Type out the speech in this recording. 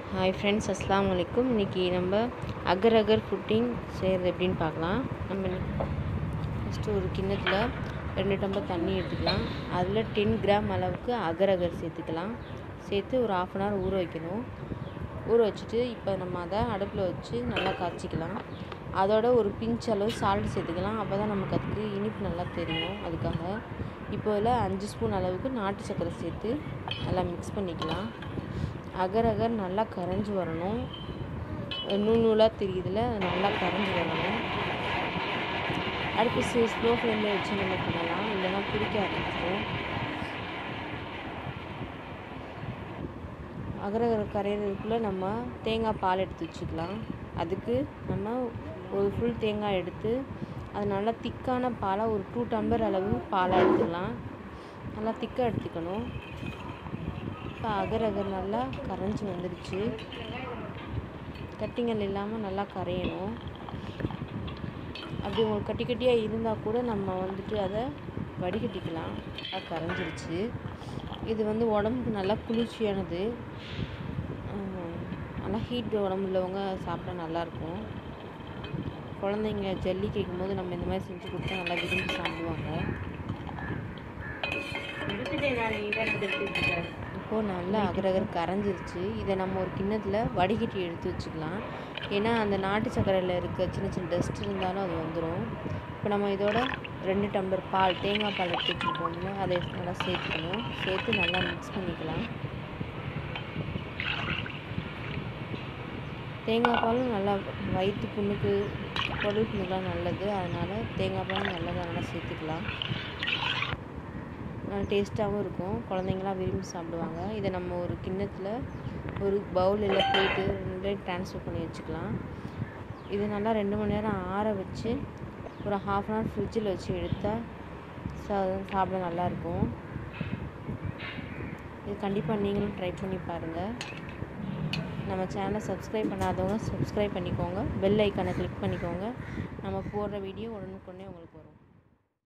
hi friends அஸ்ஸலாமு அலைக்கும் இன்றைக்கி நம்ம அகர் அகர் ஃபுட்டிங் செய்கிறது எப்படின்னு பார்க்கலாம் நம்ம ஃபஸ்ட்டு ஒரு கிண்ணத்தில் ரெண்டு டம்ளர் தண்ணி எடுத்துக்கலாம் அதில் டென் கிராம் அளவுக்கு அகர் அகர் சேர்த்துக்கலாம் சேர்த்து ஒரு ஆஃப் அன் ஹவர் ஊற வைக்கணும் ஊற வச்சுட்டு இப்போ நம்ம அதை அடுப்பில் வச்சு நல்லா காய்ச்சிக்கலாம் அதோட ஒரு பிஞ்ச் அளவு சால்ட் சேர்த்துக்கலாம் அப்போ தான் நமக்கு அதுக்கு இனிப்பு நல்லா தெரியும் அதுக்காக இப்போ இதில் அஞ்சு ஸ்பூன் அளவுக்கு நாட்டு சர்க்கரை சேர்த்து நல்லா மிக்ஸ் பண்ணிக்கலாம் அகர் அகர் நல்லா கரைஞ்சி வரணும் நூல் நூலாக தெரியுதுல நல்லா கரைஞ்சி வரணும் அடுப்பு ஸ்லோ ஸ்லோ ஃப்ளேமில் வச்சு நம்ம பண்ணலாம் இல்லைன்னா பிடிக்க ஆரம்பிச்சிடும் அகரகர் கரையிறதுக்குள்ளே நம்ம தேங்காய் பால் எடுத்து வச்சுக்கலாம் அதுக்கு நம்ம ஒரு ஃபுல் தேங்காய் எடுத்து அது நல்லா திக்கான பாலாக ஒரு டூ டம்ளர் அளவு பாலாக எடுத்துக்கலாம் நல்லா திக்காக எடுத்துக்கணும் இப்போ அகர் அகர் நல்லா கரைஞ்சி வந்துடுச்சு கட்டிங்கள் இல்லாமல் நல்லா கரையணும் அப்படி உங்களுக்கு கட்டி கட்டியாக இருந்தால் கூட நம்ம வந்துட்டு அதை வடிகட்டிக்கலாம் நல்லா கரைஞ்சிருச்சு இது வந்து உடம்புக்கு நல்லா குளிர்ச்சியானது நல்லா ஹீட் உடம்பு உள்ளவங்க சாப்பிட்டா நல்லாயிருக்கும் குழந்தைங்க ஜல்லி கேட்கும் போது நம்ம இந்த மாதிரி செஞ்சு கொடுத்தா நல்லா விரும்பி சாப்பிடுவாங்க இப்போது நல்லா அகரகர் கரைஞ்சிருச்சு இதை நம்ம ஒரு கிண்ணத்தில் வடிகட்டி எடுத்து வச்சுக்கலாம் ஏன்னா அந்த நாட்டு சர்க்கரையில் இருக்க சின்ன சின்ன டஸ்ட் இருந்தாலும் அது வந்துடும் இப்போ நம்ம இதோட ரெண்டு டம்ளர் பால் தேங்காய் பால் எடுத்து வச்சுருக்கோம்ல அதை நல்லா சேர்த்துக்கணும் சேர்த்து நல்லா மிக்ஸ் பண்ணிக்கலாம் தேங்காய் பாலும் நல்லா வயிற்று புண்ணுக்கு குடல் புண்ணுக்கெலாம் நல்லது அதனால் தேங்காய் பாலும் நல்லதாக நல்லா சேர்த்துக்கலாம் நல்லா டேஸ்ட்டாகவும் இருக்கும் குழந்தைங்களாம் விரும்பி சாப்பிடுவாங்க இதை நம்ம ஒரு கிண்ணத்தில் ஒரு பவுல் இல்லை பிளேட்டு ரெண்டு ட்ரான்ஸ்ஃபர் பண்ணி வச்சுக்கலாம் இது நல்லா ரெண்டு மணி நேரம் ஆற வச்சு ஒரு ஹாஃப் அன் ஹவர் ஃப்ரிட்ஜில் வச்சு எடுத்தால் சா சாப்பிட நல்லாயிருக்கும் இது கண்டிப்பாக நீங்களும் ட்ரை பண்ணி பாருங்கள் நம்ம சேனலை சப்ஸ்கிரைப் பண்ணாதவங்க சப்ஸ்கிரைப் பண்ணிக்கோங்க பெல் ஐக்கானை கிளிக் பண்ணிக்கோங்க நம்ம போடுற வீடியோ உடனுக்குடனே உங்களுக்கு